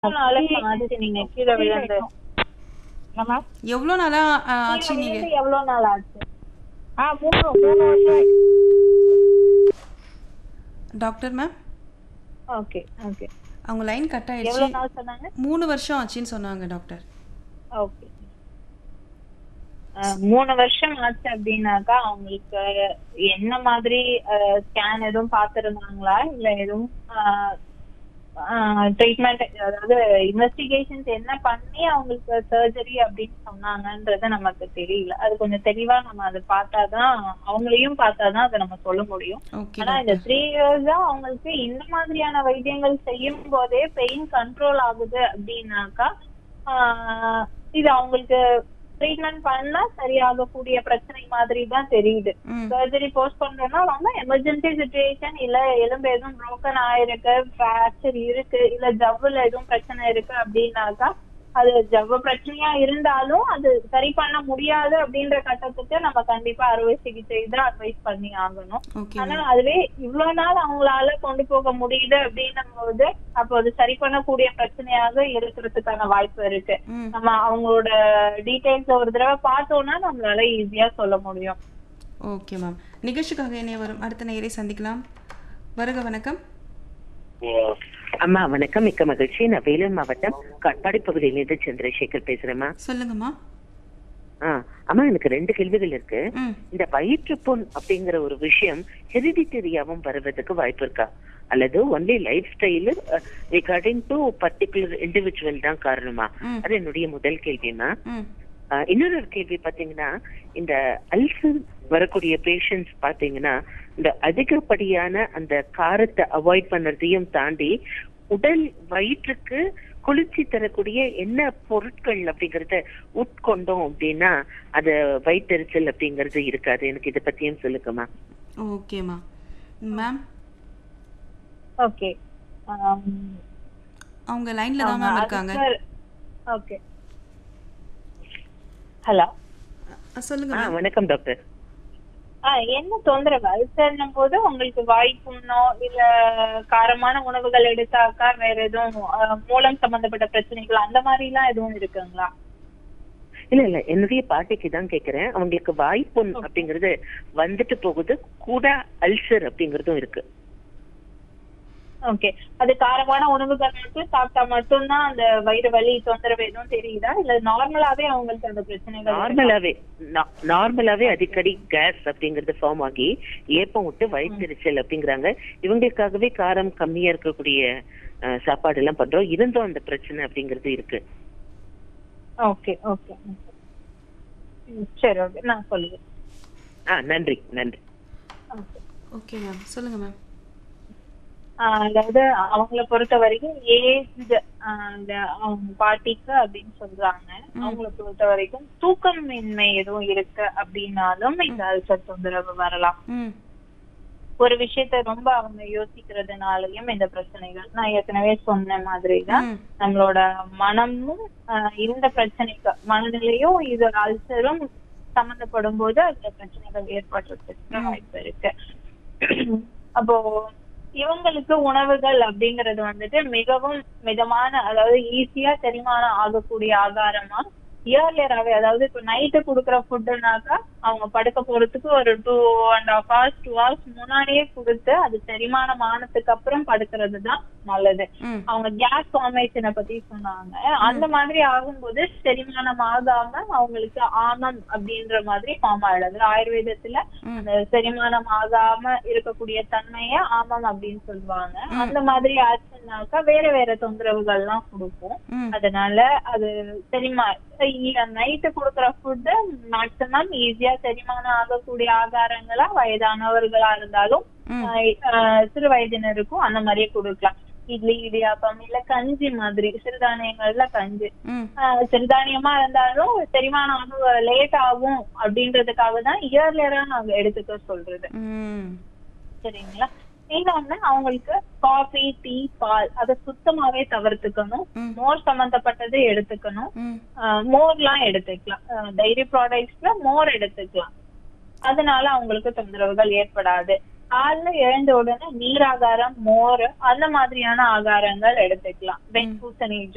நாளைக்கு ஆச்சு நீங்க கீழே விழுந்து என்னம்மா எவ்வளோ நாளா ஆ, ஆச்சு கீழே நீங்க விழுந்து எவ்வளவு நாள் ஆச்சு ஆ மூணு மூணு வருஷம் டாக்டர் மேம் ஓகே ஓகே அவங்க லைன் கட் ஆயிடுச்சு எவ்வளவு நாள் சொன்னாங்க மூணு வருஷம் ஆச்சுன்னு சொன்னாங்க டாக்டர் ஓகே மூணு வருஷம் ஆச்சு அப்படின்னாக்கா அவங்களுக்கு என்ன மாதிரி ஸ்கேன் எதுவும் பார்த்திருந்தாங்களா இல்ல எதுவும் ட்ரீட்மெண்ட் அதாவது இன்வெஸ்டிகேஷன்ஸ் என்ன பண்ணி அவங்களுக்கு சர்ஜரி அப்படின்னு சொன்னாங்கன்றது நமக்கு தெரியல அது கொஞ்சம் தெளிவா நம்ம அதை பார்த்தாதான் அவங்களையும் பார்த்தாதான் அதை நம்ம சொல்ல முடியும் ஓகே ஆனா இந்த த்ரீ இயர்ஸா அவங்களுக்கு இந்த மாதிரியான வைத்தியங்கள் செய்யும் போதே பெயின் கண்ட்ரோல் ஆகுது அப்படின்னாக்கா ஆஹ் இது அவங்களுக்கு ட்ரீட்மெண்ட் பண்ணா சரியாகக்கூடிய பிரச்சனை மாதிரி தான் தெரியுது ம் சர்ஜரி போஸ்ட் பண்றோம்னா ரொம்ப எமர்ஜென்சி சுச்சுவேஷன் இல்ல எலும்பு எதுவும் broken ஆயிருக்கு ஃபிராக்சர் இருக்கு இல்ல ஜவ்வுல எதுவும் பிரச்சனை இருக்கு அப்படின்னாக்கா அது ஜவ்வு பிரச்சனையா இருந்தாலும் அது சரி பண்ண முடியாது அப்படின்ற கட்டத்துக்கு நம்ம கண்டிப்பா அறுவை சிகிச்சை தான் அட்வைஸ் பண்ணி ஆகணும் ஓகே ஆனா அதுவே இவ்வளவு நாள் அவங்களால கொண்டு போக முடியுது அப்படின்னும் போது அப்போ அது சரி பண்ணக்கூடிய பிரச்சனையாக இருக்கிறதுக்கான வாய்ப்பு இருக்கு ம் நம்ம அவங்களோட டீடைல்ஸ் ஒரு தடவை பார்த்தோம்னா நம்மளால ஈஸியா சொல்ல முடியும் ஓகே மேம் நிகழ்ச்சிக்காக இணைய வரும் அடுத்த நேரை சந்திக்கலாம் வருக வணக்கம் அம்மா வணக்கம் மிக்க மகிழ்ச்சி நான் வேலூர் மாவட்டம் காட்பாடி பகுதியிலிருந்து சந்திரசேகர் பேசுறேம்மா சொல்லுங்கம்மா ஆ அம்மா எனக்கு ரெண்டு கேள்விகள் இருக்கு ம் இந்த வயிற்றுப்புண் அப்படிங்கிற ஒரு விஷயம் ஹெரிடிட்டரியாவும் வருவதற்கு வாய்ப்பு இருக்கா அல்லது only lifestyle regarding to particular individual தான் காரணமா ம். அது என்னுடைய முதல் கேள்விமா ம் ஆஹ் இன்னொரு ஒரு கேள்வி பாத்தீங்கன்னா இந்த அல்சர் வரக்கூடிய பேஷண்ட்ஸ் பாத்தீங்கன்னா இந்த அதிகப்படியான அந்த காரத்தை அவாய்ட் பண்ணதையும் தாண்டி உடல் வயிற்றுக்கு குளிர்ச்சி தரக்கூடிய என்ன பொருட்கள் அப்படிங்கறத உட்கொண்டோம் அப்படின்னா அது வயிற்றெரிச்சல் அப்படிங்கறது இருக்காது எனக்கு இதை பத்தியும் சொல்லுங்கம்மா ஓகேம்மா மேம் ஓகே அவங்க லைன்ல தான் மேம் இருக்காங்க ஓகே ஹலோ அ, சொல்லுங்க ஆ மேம் வணக்கம் டாக்டர் என்ன தொந்தரவு அல்சர்னும் போது உங்களுக்கு வாய்ப்புண்ணோ இல்ல காரமான உணவுகள் எடுத்தாக்கா வேற எதுவும் ஆஹ், மூலம் சம்பந்தப்பட்ட பிரச்சனைகள் அந்த மாதிரி எல்லாம் எதுவும் இருக்குங்களா இல்ல இல்ல என்னுடைய பாட்டிக்கு தான் கேக்குறேன் அவங்களுக்கு வாய்ப்புண் அப்படிங்கறது வந்துட்டு போகுது கூட அல்சர் அப்படிங்கறதும் இருக்கு ஓகே அது காரமான உணவுகள் மட்டும் சாப்பிட்டா மட்டும்தான் அந்த வயிறு வலி தொந்தரவு எதுவும் தெரியுதா இல்ல நார்மலாவே அவங்களுக்கு அந்த பிரச்சனைகள் இருக்கா? நார்மலாவே நா- நார்மலாவே அடிக்கடி கேஸ் அப்படிங்கறது ஃபார்ம் ஆகி ஏப்பம் விட்டு வயிற்றுச்சல் அப்படிங்கறாங்க இவங்களுக்காகவே காரம் கம்மியா இருக்கக்கூடிய அஹ், சாப்பாடு எல்லாம் பண்றோம் இருந்தும் அந்த பிரச்சனை அப்படிங்கறது இருக்கு ஓகே ஓகே ம், சரி ஓகே நான் சொல்லுவேன் ஆ நன்றி நன்றி ஓகே ஓகே மேம் சொல்லுங்க மேம் ஆஹ் அதாவது அவங்கள பொறுத்த வரைக்கும் ஏஜ் அந்த அவங்க பாட்டிக்கு அப்படின்னு சொல்றாங்க அவங்கள பொறுத்த வரைக்கும் தூக்கமின்மை எதுவும் இருக்கு அப்படின்னாலும் இந்த அல்சர் தொந்தரவு வரலாம் ம் ஒரு விஷயத்த ரொம்ப அவங்க யோசிக்கிறதுனாலயும் இந்த பிரச்சனைகள் நான் ஏற்கனவே சொன்ன மாதிரி தான் ம் நம்மளோட மனமும் ஆஹ் இந்த பிரச்சனைக்கு மனநிலையும் இது அல்சரும் சம்பந்தப்படும் போது அந்த பிரச்சனைகள் ஏற்படுறதுக்கு வாய்ப்பு இருக்கு அப்போ இவங்களுக்கு உணவுகள் அப்படிங்கறது வந்துட்டு மிகவும் மிதமான அதாவது ஈஸியா செரிமானம் ஆகக்கூடிய ஆகாரமா இயர்லியராகவே அதாவது இப்ப நைட்டு கொடுக்குற ஃபுட்டுனாக்கா அவங்க படுக்க போறதுக்கு ஒரு two and half hours two hours முன்னாடியே கொடுத்து அது செரிமானம் ஆனதுக்கு அப்புறம் படுக்கிறது தான் நல்லது ம் அவங்க கேஸ் ஃபார்மேஷனை பத்தி சொன்னாங்க அந்த மாதிரி ஆகும்போது செரிமானம் ஆகாம அவங்களுக்கு ஆமம் அப்படின்ற மாதிரி ஃபார்ம் ஆயிடுது ஆயுர்வேதத்துல ம். அந்த செரிமானம் ஆகாம இருக்கக்கூடிய தன்மைய ஆமம் அப்படின்னு சொல்லுவாங்க அந்த மாதிரி ஆச்சுன்னாக்கா வேற வேற தொந்தரவுகள்லாம் கொடுக்கும் ம் அதனால அது செரிமா நைட்டு கொடுக்குற ஃபுட்டு மேக்சிமம் ஈஸியா செரிமானம் ஆகக்கூடிய ஆகாரங்களா வயதானவர்களா இருந்தாலும் ம். ஆஹ் ஆஹ் சிறு வயதினருக்கும் அந்த மாதிரியே கொடுக்கலாம் இட்லி இடியாப்பம் இல்ல கஞ்சி மாதிரி சிறுதானியங்கள்ல கஞ்சி ம் ஆஹ் சிறுதானியமா இருந்தாலும் செரிமானம் ஆக லேட் ஆகும் அப்படின்றதுக்காக தான் இயர்லியரா நாங்க எடுத்துக்க சொல்றது ம் சரிங்களா இன்னொன்னு அவங்களுக்கு காஃபி டீ பால் அதை சுத்தமாவே தவிர்த்துக்கணும் ம். மோர் சம்பந்தப்பட்டது எடுத்துக்கணும் ம் ஆஹ் மோர்லாம் எடுத்துக்கலாம் டைரி ப்ராடக்ட்ஸ்ல மோர் எடுத்துக்கலாம் அதனால அவங்களுக்கு தொந்தரவுகள் ஏற்படாது காலைல எழுந்த உடனே நீராகாரம் மோர் அந்த மாதிரியான ஆகாரங்கள் எடுத்துக்கலாம் வெண்பூசணி